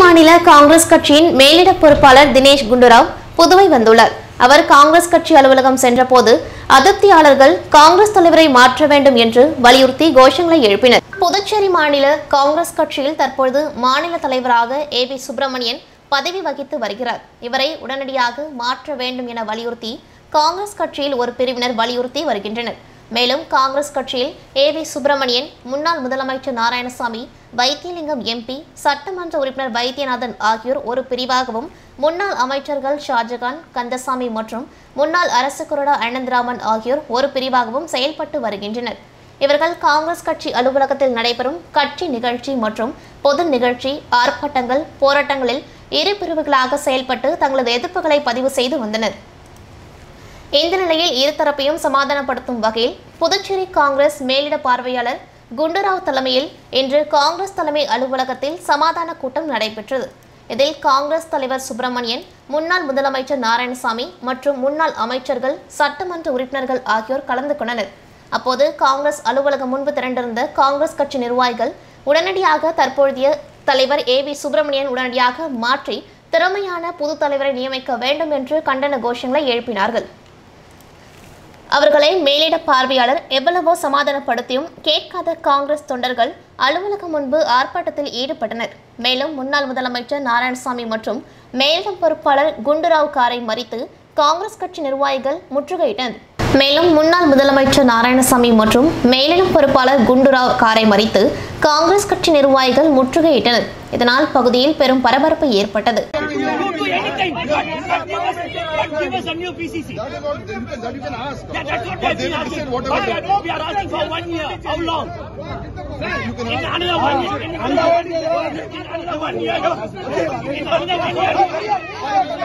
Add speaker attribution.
Speaker 1: மாநில காங்கிரஸ் கட்சியின் மேலிட பொறுப்பாளர் தினேஷ் குண்டுராவ் புதுவை வந்துள்ளார் அவர் காங்கிரஸ் கட்சி அலுவலகம் சென்றபோது அதிருப்தியாளர்கள் காங்கிரஸ் தலைவரை மாற்ற வேண்டும் என்று வலியுறுத்தி கோஷங்களை எழுப்பினர் புதுச்சேரி மாநில காங்கிரஸ் கட்சியில் தற்பொழுது மாநில தலைவராக ஏ வி சுப்பிரமணியன் பதவி வகித்து வருகிறார் இவரை உடனடியாக மாற்ற வேண்டும் என வலியுறுத்தி காங்கிரஸ் கட்சியில் ஒரு பிரிவினர் வலியுறுத்தி வருகின்றனர் மேலும் காங்கிரஸ் கட்சியில் ஏ வி சுப்பிரமணியன் முன்னாள் முதலமைச்சர் நாராயணசாமி வைத்தியலிங்கம் எம்பி சட்டமன்ற உறுப்பினர் வைத்தியநாதன் ஆகியோர் ஒரு பிரிவாகவும் முன்னாள் அமைச்சர்கள் ஷாஜகான் கந்தசாமி மற்றும் முன்னாள் அரசு கொறடா அனந்தராமன் ஆகியோர் ஒரு பிரிவாகவும் செயல்பட்டு வருகின்றனர் இவர்கள் காங்கிரஸ் கட்சி அலுவலகத்தில் நடைபெறும் கட்சி நிகழ்ச்சி மற்றும் பொது நிகழ்ச்சி ஆர்ப்பாட்டங்கள் போராட்டங்களில் இரு பிரிவுகளாக செயல்பட்டு தங்களது எதிர்ப்புகளை பதிவு செய்து வந்தனர் இந்த நிலையில் இருதரப்பையும் சமாதானப்படுத்தும் வகையில் புதுச்சேரி காங்கிரஸ் மேலிட பார்வையாளர் குண்டுராவ் தலைமையில் இன்று காங்கிரஸ் தலைமை அலுவலகத்தில் சமாதான கூட்டம் நடைபெற்றது இதில் காங்கிரஸ் தலைவர் சுப்பிரமணியன் முன்னாள் முதலமைச்சர் நாராயணசாமி மற்றும் முன்னாள் அமைச்சர்கள் சட்டமன்ற உறுப்பினர்கள் ஆகியோர் கலந்து கொண்டனர் அப்போது காங்கிரஸ் அலுவலகம் முன்பு திரண்டிருந்த காங்கிரஸ் கட்சி நிர்வாகிகள் உடனடியாக தற்போதைய தலைவர் ஏ வி சுப்பிரமணியன் உடனடியாக மாற்றி திறமையான புது தலைவரை நியமிக்க வேண்டும் என்று கண்டன கோஷங்களை எழுப்பினார்கள் அவர்களை மேலிட பார்வையாளர் எவ்வளவோ சமாதானப்படுத்தியும் கேட்காத காங்கிரஸ் தொண்டர்கள் அலுவலகம் முன்பு ஆர்ப்பாட்டத்தில் ஈடுபட்டனர் மேலும் முன்னாள் முதலமைச்சர் நாராயணசாமி மற்றும் மேலிட பொறுப்பாளர் குண்டுராவ் காரை மறித்து காங்கிரஸ் கட்சி நிர்வாகிகள் முற்றுகையிட்டனர் மேலும் முன்னாள் முதலமைச்சர் நாராயணசாமி மற்றும் மேலிடம் பொறுப்பாளர் குண்டுராவ் காரை மறித்து காங்கிரஸ் கட்சி நிர்வாகிகள் முற்றுகையிட்டனர் இதனால் பகுதியில் பெரும் பரபரப்பு ஏற்பட்டது
Speaker 2: don't do anything. But, but, give us, but give us a new PCC.
Speaker 3: That is what you can, that you can ask.
Speaker 2: Yeah, that's what
Speaker 3: But
Speaker 2: we
Speaker 3: they
Speaker 2: are
Speaker 3: will decide
Speaker 2: asking.
Speaker 3: whatever
Speaker 2: Why
Speaker 3: they-
Speaker 2: We are asking for one year. How long?
Speaker 3: You can
Speaker 2: In
Speaker 3: ask.
Speaker 2: another one year. In another one year. In another one year. In another one year.